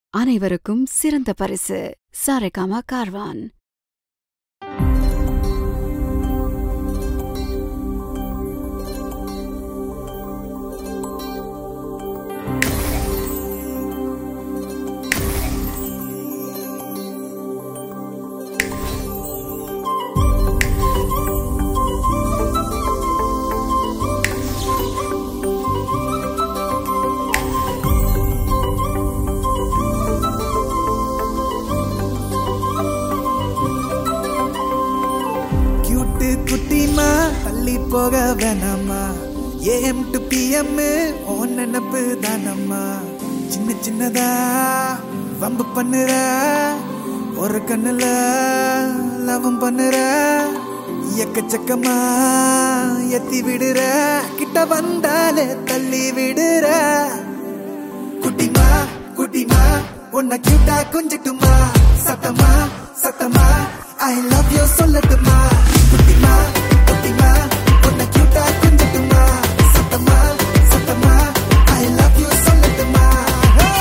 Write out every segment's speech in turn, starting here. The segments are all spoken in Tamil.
அனைவருக்கும் சிறந்த பரிசு சாரேகாமா கார்வான் கியூட்டு குட்டிமா தள்ளி போக வேணாமா ஏஎம் டு பிஎம் ஓ நினப்பு தானம்மா சின்ன சின்னதா வம்பு பண்ணுற ஒரு கண்ணுல லவம் பண்ணுற எக்கச்சக்கமா எத்தி விடுற கிட்ட வந்தாலே தள்ளி விடுற குட்டிமா குட்டிமா உன்னை கியூட்டா கொஞ்சட்டுமா சத்தமா சத்தமா ஐ லவ் யூ சொல்லட்டுமா குட்டிமா குட்டிமா உன்னை கியூட்டா கொஞ்சட்டுமா சத்தமா சத்தமா ஐ லவ் யூ சொல்லட்டுமா Hey!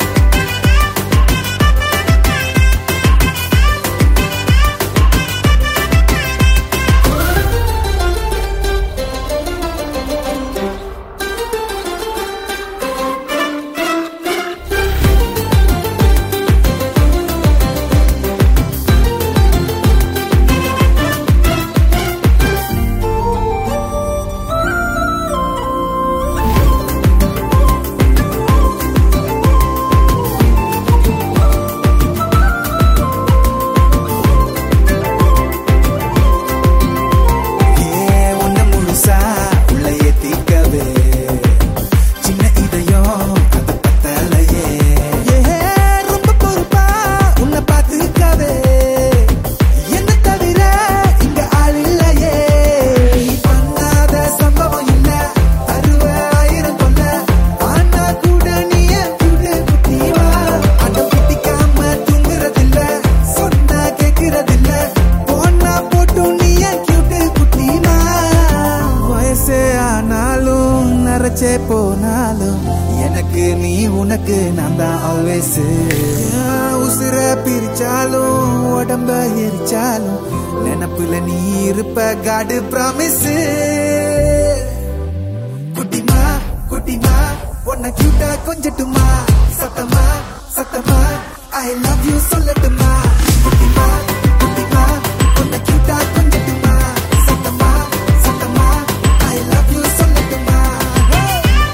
ஏ உன்னை முழுசா உள்ள ஏத்திக்கவே சின்ன இதயம் அது பத்தலையே ஏ ரொம்ப பொறுப்பா உன்னை பார்த்துக்கவே என்ன தவிர இங்க ஆள் இல்லையே நீ பண்ணாத சம்பவம் இல்ல அறுவ ஆயிரம் கொல்ல ஆனா கூட நீ என் கூடு குட்டிவா அடம் பிடிக்காம தூங்குறதில்ல சொன்னா கேக்குறதில்ல போனா போட்டும் நீ என் கியூட்டு குட்டிமா வயசே ஆனாலும் நரைச்சே போனாலும் எனக்கு நீ உனக்கு நான் தான் ஆல்வேஸ் உசுர பிரிச்சாலும் உடம்ப எரிச்சாலும் நினப்புல நீ இருப்ப காடு ப்ராமிஸ் குட்டிமா குட்டிமா உன்னை கியூட்டா கொஞ்சட்டுமா சத்தமா சத்தமா ஐ லவ் யூ சொல்லட்டுமா குட்டிமா குட்டிமா உன்னை கியூட்டா கொஞ்சட்டுமா சத்தமா சத்தமா ஐ லவ் யூ சொல்லட்டுமா Hey!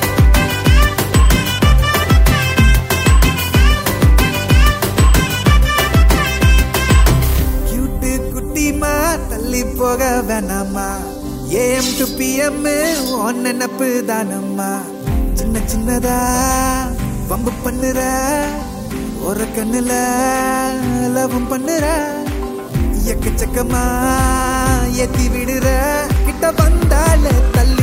கியூட்டு குட்டிமா தள்ளி போக வேணாமா ஏஎம் டு பிஎம் ஒன் நினப்பு தானம்மா சின்ன சின்னதா வம்பு பண்ணுற ஒரு கண்ணுல லவம் பண்ணுற எக்கச்சக்கமா ஏத்தி விடுற கிட்ட வந்தால தள்ளி